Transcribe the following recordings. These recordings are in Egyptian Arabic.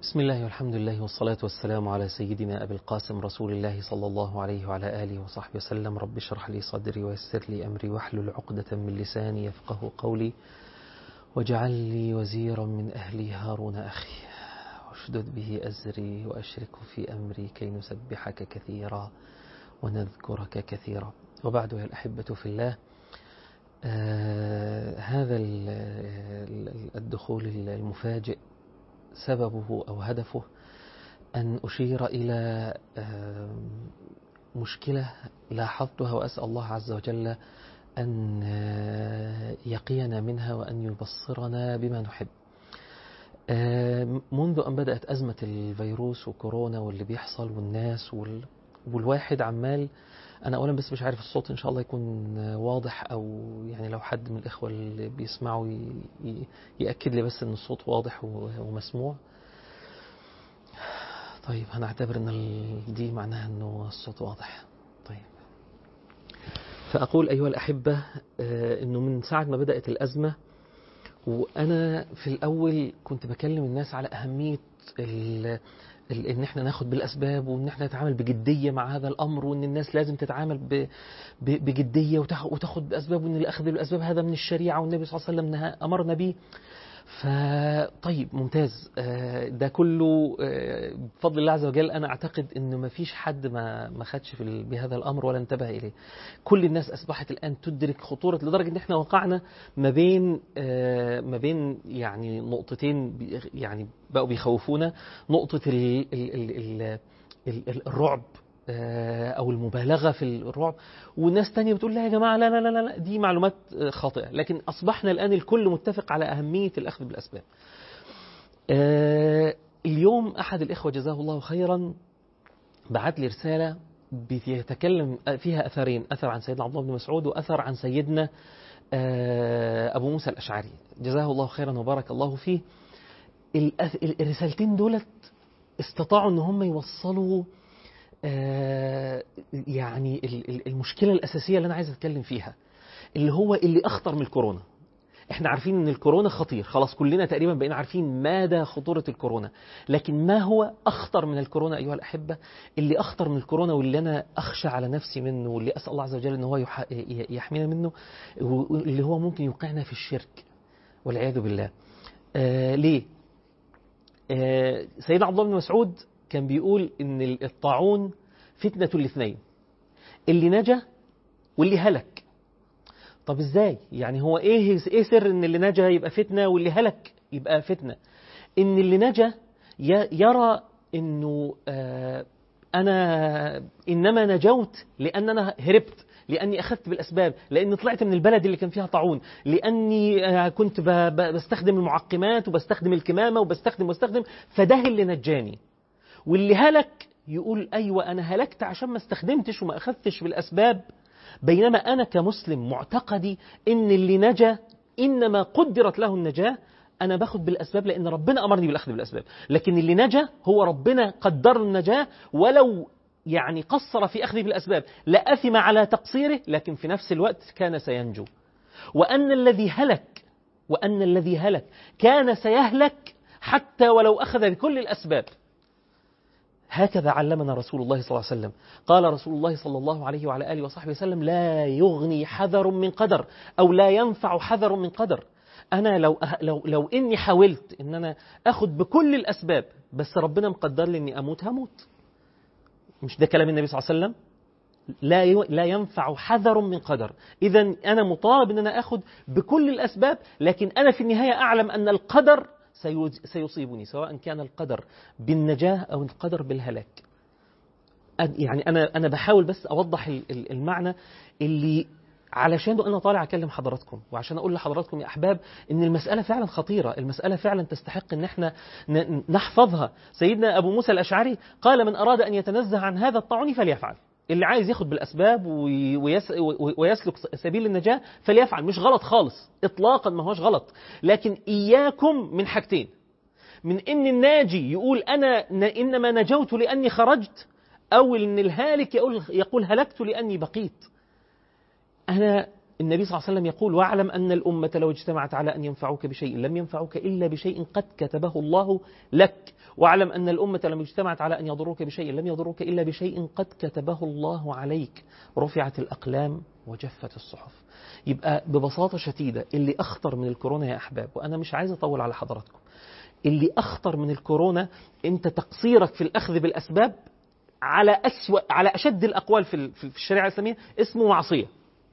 بسم الله والحمد لله والصلاة والسلام على سيدنا أبي القاسم رسول الله صلى الله عليه وعلى آله وصحبه وسلم رب اشرح لي صدري ويسر لي أمري واحلل عقدة من لساني يفقه قولي واجعل لي وزيرا من أهلي هارون أخي واشدد به أزري وأشركه في أمري كي نسبحك كثيرا ونذكرك كثيرا وبعد يا الأحبة في الله آه هذا الدخول المفاجئ سببه أو هدفه أن أشير إلى مشكلة لاحظتها وأسأل الله عز وجل أن يقينا منها وأن يبصرنا بما نحب منذ أن بدأت أزمة الفيروس وكورونا واللي بيحصل والناس والواحد عمال أنا أولا بس مش عارف الصوت إن شاء الله يكون واضح أو يعني لو حد من الإخوة اللي بيسمعوا يأكد لي بس إن الصوت واضح ومسموع طيب هنعتبر إن دي معناها إنه الصوت واضح طيب فأقول أيها الأحبة إنه من ساعة ما بدأت الأزمة وأنا في الأول كنت بكلم الناس على أهمية ان احنا ناخد بالاسباب وان احنا نتعامل بجديه مع هذا الامر وان الناس لازم تتعامل بجديه وتاخد باسباب وان الاخذ بالاسباب هذا من الشريعه والنبي صلى الله عليه وسلم امرنا به فطيب ممتاز ده كله بفضل الله عز وجل انا اعتقد ان ما فيش حد ما ما خدش بهذا الامر ولا انتبه اليه كل الناس اصبحت الان تدرك خطوره لدرجه ان احنا وقعنا ما بين ما بين يعني نقطتين يعني بقوا بيخوفونا نقطه ال ال ال ال الرعب او المبالغه في الرعب وناس تانية بتقول لا يا جماعه لا لا لا لا دي معلومات خاطئه لكن اصبحنا الان الكل متفق على اهميه الاخذ بالاسباب. اليوم احد الاخوه جزاه الله خيرا بعت لي رساله بيتكلم فيها اثرين اثر عن سيدنا عبد الله بن مسعود واثر عن سيدنا ابو موسى الاشعري جزاه الله خيرا وبارك الله فيه. الرسالتين دولت استطاعوا ان هم يوصلوا آه يعني المشكلة الأساسية اللي أنا عايز أتكلم فيها اللي هو اللي أخطر من الكورونا احنا عارفين ان الكورونا خطير خلاص كلنا تقريبا بقينا عارفين مدى خطورة الكورونا لكن ما هو أخطر من الكورونا أيها الأحبة اللي أخطر من الكورونا واللي أنا أخشى على نفسي منه واللي أسأل الله عز وجل ان هو يحمينا منه اللي هو ممكن يوقعنا في الشرك والعياذ بالله آه ليه آه سيدنا عبد الله بن مسعود كان بيقول ان الطاعون فتنة الاثنين اللي نجا واللي هلك طب ازاي يعني هو ايه ايه سر ان اللي نجا يبقى فتنة واللي هلك يبقى فتنة ان اللي نجا يرى انه آه انا انما نجوت لان انا هربت لاني اخذت بالاسباب لاني طلعت من البلد اللي كان فيها طاعون لاني كنت بستخدم المعقمات وبستخدم الكمامه وبستخدم واستخدم فده اللي نجاني واللي هلك يقول أيوة أنا هلكت عشان ما استخدمتش وما أخذتش بالأسباب بينما أنا كمسلم معتقدي إن اللي نجا إنما قدرت له النجاة أنا باخد بالأسباب لأن ربنا أمرني بالأخذ بالأسباب لكن اللي نجا هو ربنا قدر النجاة ولو يعني قصر في أخذه بالأسباب لأثم على تقصيره لكن في نفس الوقت كان سينجو وأن الذي هلك وأن الذي هلك كان سيهلك حتى ولو أخذ بكل الأسباب هكذا علمنا رسول الله صلى الله عليه وسلم قال رسول الله صلى الله عليه وعلى آله وصحبه وسلم لا يغني حذر من قدر أو لا ينفع حذر من قدر أنا لو, لو, لو إني حاولت إن أنا أخذ بكل الأسباب بس ربنا مقدر لي إني أموت هموت مش ده كلام النبي صلى الله عليه وسلم لا لا ينفع حذر من قدر إذا أنا مطالب إن أنا أخذ بكل الأسباب لكن أنا في النهاية أعلم أن القدر سيصيبني سواء كان القدر بالنجاة أو القدر بالهلاك يعني أنا أنا بحاول بس أوضح المعنى اللي علشان أنا طالع أكلم حضراتكم وعشان أقول لحضراتكم يا أحباب إن المسألة فعلا خطيرة المسألة فعلا تستحق إن إحنا نحفظها سيدنا أبو موسى الأشعري قال من أراد أن يتنزه عن هذا الطاعون فليفعل اللي عايز ياخد بالاسباب ويسلك سبيل النجاه فليفعل مش غلط خالص اطلاقا ما هوش غلط لكن اياكم من حاجتين من ان الناجي يقول انا انما نجوت لاني خرجت او ان الهالك يقول يقول هلكت لاني بقيت انا النبي صلى الله عليه وسلم يقول واعلم أن الأمة لو اجتمعت على أن ينفعوك بشيء لم ينفعوك إلا بشيء قد كتبه الله لك واعلم أن الأمة لم اجتمعت على أن يضروك بشيء لم يضروك إلا بشيء قد كتبه الله عليك رفعت الأقلام وجفت الصحف يبقى ببساطة شديدة اللي أخطر من الكورونا يا أحباب وأنا مش عايز أطول على حضراتكم اللي أخطر من الكورونا أنت تقصيرك في الأخذ بالأسباب على أسوأ على أشد الأقوال في في الشريعة الإسلامية اسمه معصية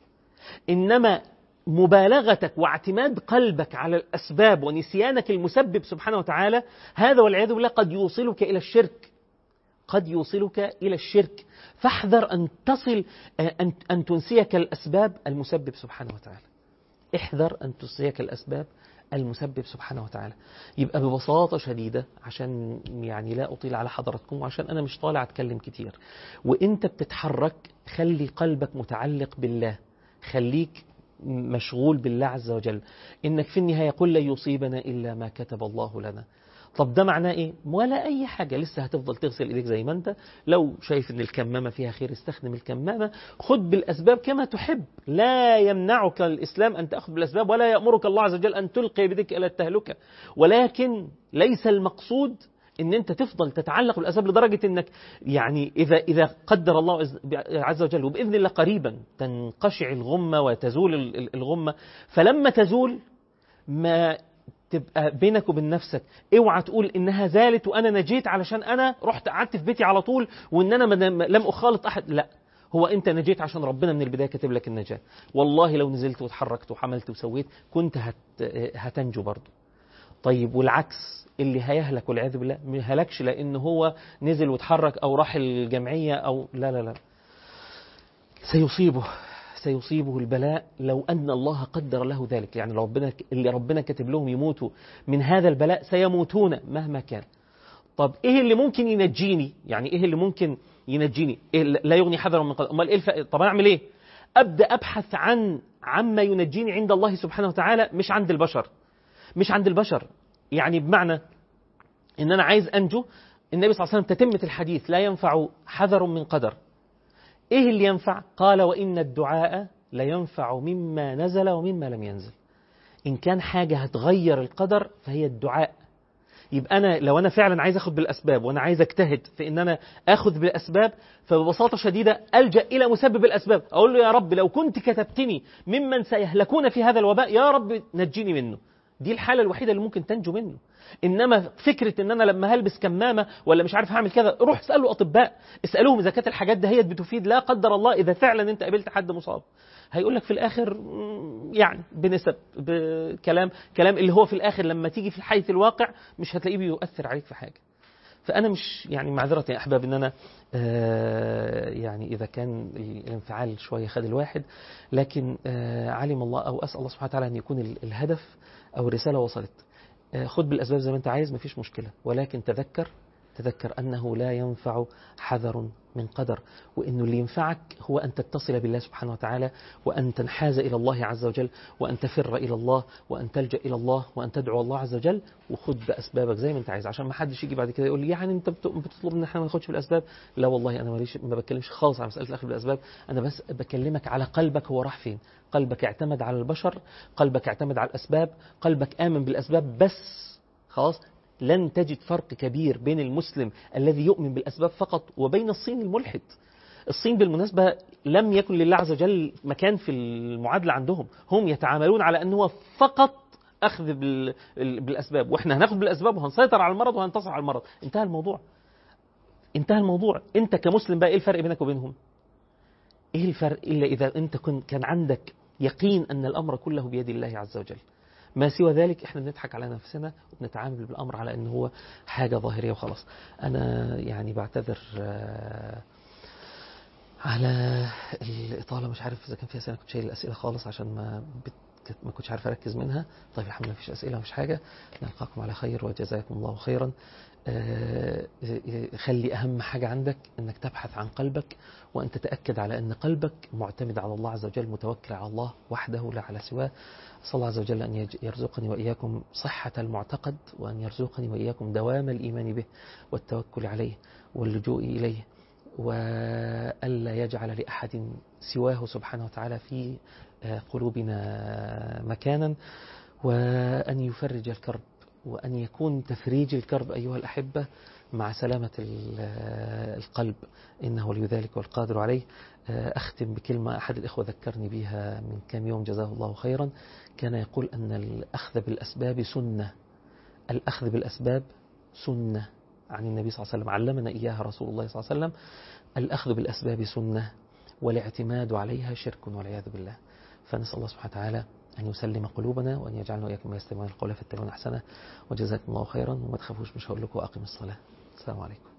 إنما مبالغتك واعتماد قلبك على الأسباب ونسيانك المسبب سبحانه وتعالى هذا والعياذ بالله قد يوصلك إلى الشرك قد يوصلك إلى الشرك فاحذر أن تصل أن, أن تنسيك الأسباب المسبب سبحانه وتعالى احذر أن تنسيك الأسباب المسبب سبحانه وتعالى يبقى ببساطة شديدة عشان يعني لا أطيل على حضراتكم وعشان أنا مش طالع أتكلم كتير وإنت بتتحرك خلي قلبك متعلق بالله خليك مشغول بالله عز وجل إنك في النهاية قل لن يصيبنا إلا ما كتب الله لنا طب ده معناه ايه ولا اي حاجة لسه هتفضل تغسل ايديك زي ما انت لو شايف ان الكمامة فيها خير استخدم الكمامة خد بالاسباب كما تحب لا يمنعك الاسلام ان تاخذ بالاسباب ولا يامرك الله عز وجل ان تلقي بيدك الى التهلكة ولكن ليس المقصود ان انت تفضل تتعلق بالاسباب لدرجه انك يعني اذا اذا قدر الله عز وجل وباذن الله قريبا تنقشع الغمه وتزول الغمه فلما تزول ما تبقى بينك وبين نفسك اوعى تقول انها زالت وانا نجيت علشان انا رحت قعدت في بيتي على طول وان انا لم اخالط احد لا هو انت نجيت عشان ربنا من البدايه كاتب لك النجاه والله لو نزلت واتحركت وحملت وسويت كنت هت هتنجو برضه طيب والعكس اللي هيهلك والعياذ بالله ما هلكش لان هو نزل واتحرك او راح الجمعيه او لا لا لا سيصيبه سيصيبه البلاء لو ان الله قدر له ذلك يعني لو ربنا اللي ربنا كاتب لهم يموتوا من هذا البلاء سيموتون مهما كان طب ايه اللي ممكن ينجيني يعني ايه اللي ممكن ينجيني إيه لا يغني حذرا من قدر امال ايه الف... طب انا اعمل ايه ابدا ابحث عن عما ينجيني عند الله سبحانه وتعالى مش عند البشر مش عند البشر يعني بمعنى ان انا عايز انجو النبي صلى الله عليه وسلم تتمة الحديث لا ينفع حذر من قدر ايه اللي ينفع قال وان الدعاء لا ينفع مما نزل ومما لم ينزل ان كان حاجة هتغير القدر فهي الدعاء يبقى انا لو انا فعلا عايز اخد بالاسباب وانا عايز اجتهد في ان انا اخد بالاسباب فببساطه شديده الجا الى مسبب الاسباب اقول له يا رب لو كنت كتبتني ممن سيهلكون في هذا الوباء يا رب نجيني منه دي الحالة الوحيدة اللي ممكن تنجو منه إنما فكرة إن أنا لما هلبس كمامة ولا مش عارف هعمل كذا روح اسألوا أطباء اسألوهم إذا كانت الحاجات دهيت بتفيد لا قدر الله إذا فعلا أنت قابلت حد مصاب هيقول لك في الآخر يعني بنسب بكلام كلام اللي هو في الآخر لما تيجي في حيث الواقع مش هتلاقيه بيؤثر عليك في حاجة فأنا مش يعني معذرة يا أحباب إن أنا آه يعني إذا كان الانفعال شوية خد الواحد لكن آه علم الله أو أسأل الله سبحانه وتعالى أن يكون الهدف أو الرسالة وصلت خد بالأسباب زي ما أنت عايز مفيش مشكلة ولكن تذكر تذكر أنه لا ينفع حذر من قدر وأنه اللي ينفعك هو أن تتصل بالله سبحانه وتعالى وأن تنحاز إلى الله عز وجل وأن تفر إلى الله وأن تلجأ إلى الله وأن تدعو الله عز وجل وخد بأسبابك زي ما أنت عايز عشان ما حدش يجي بعد كده يقول لي يعني أنت بتطلب إن احنا ما ناخدش بالأسباب لا والله أنا ماليش ما بتكلمش خالص على مسألة الأخذ بالأسباب أنا بس بكلمك على قلبك هو راح فين قلبك اعتمد على البشر قلبك اعتمد على الأسباب قلبك آمن بالأسباب بس خلاص لن تجد فرق كبير بين المسلم الذي يؤمن بالأسباب فقط وبين الصين الملحد الصين بالمناسبة لم يكن لله عز وجل مكان في المعادلة عندهم هم يتعاملون على أنه فقط أخذ بالأسباب وإحنا هناخذ بالأسباب وهنسيطر على المرض وهنتصر على المرض انتهى الموضوع انتهى الموضوع انت كمسلم بقى ايه الفرق بينك وبينهم ايه الفرق الا اذا انت كان عندك يقين ان الامر كله بيد الله عز وجل ما سوى ذلك احنا بنضحك على نفسنا وبنتعامل بالامر على ان هو حاجه ظاهريه وخلاص انا يعني بعتذر على الاطاله مش عارف اذا كان في اسئله كنت شايل الاسئله خالص عشان ما بت... ما كنتش عارف اركز منها طيب الحمد لله مفيش اسئله مفيش حاجه نلقاكم على خير وجزاكم الله خيرا خلي أهم حاجة عندك أنك تبحث عن قلبك وأن تتأكد على أن قلبك معتمد على الله عز وجل متوكل على الله وحده لا على سواه صلى الله عز وجل أن يرزقني وإياكم صحة المعتقد وأن يرزقني وإياكم دوام الإيمان به والتوكل عليه واللجوء إليه وألا يجعل لأحد سواه سبحانه وتعالى في قلوبنا مكانا وأن يفرج الكرب وأن يكون تفريج الكرب أيها الأحبة مع سلامة القلب إنه ولي ذلك والقادر عليه أختم بكلمة أحد الإخوة ذكرني بها من كم يوم جزاه الله خيرا كان يقول أن الأخذ بالأسباب سنة الأخذ بالأسباب سنة عن النبي صلى الله عليه وسلم علمنا إياها رسول الله صلى الله عليه وسلم الأخذ بالأسباب سنة والاعتماد عليها شرك والعياذ بالله فنسأل الله سبحانه وتعالى أن يسلم قلوبنا وأن يجعلنا وإياكم يستمعون القول فاتبعون أحسنه وجزاكم الله خيرا وما تخافوش مش هقول لكم أقم الصلاة السلام عليكم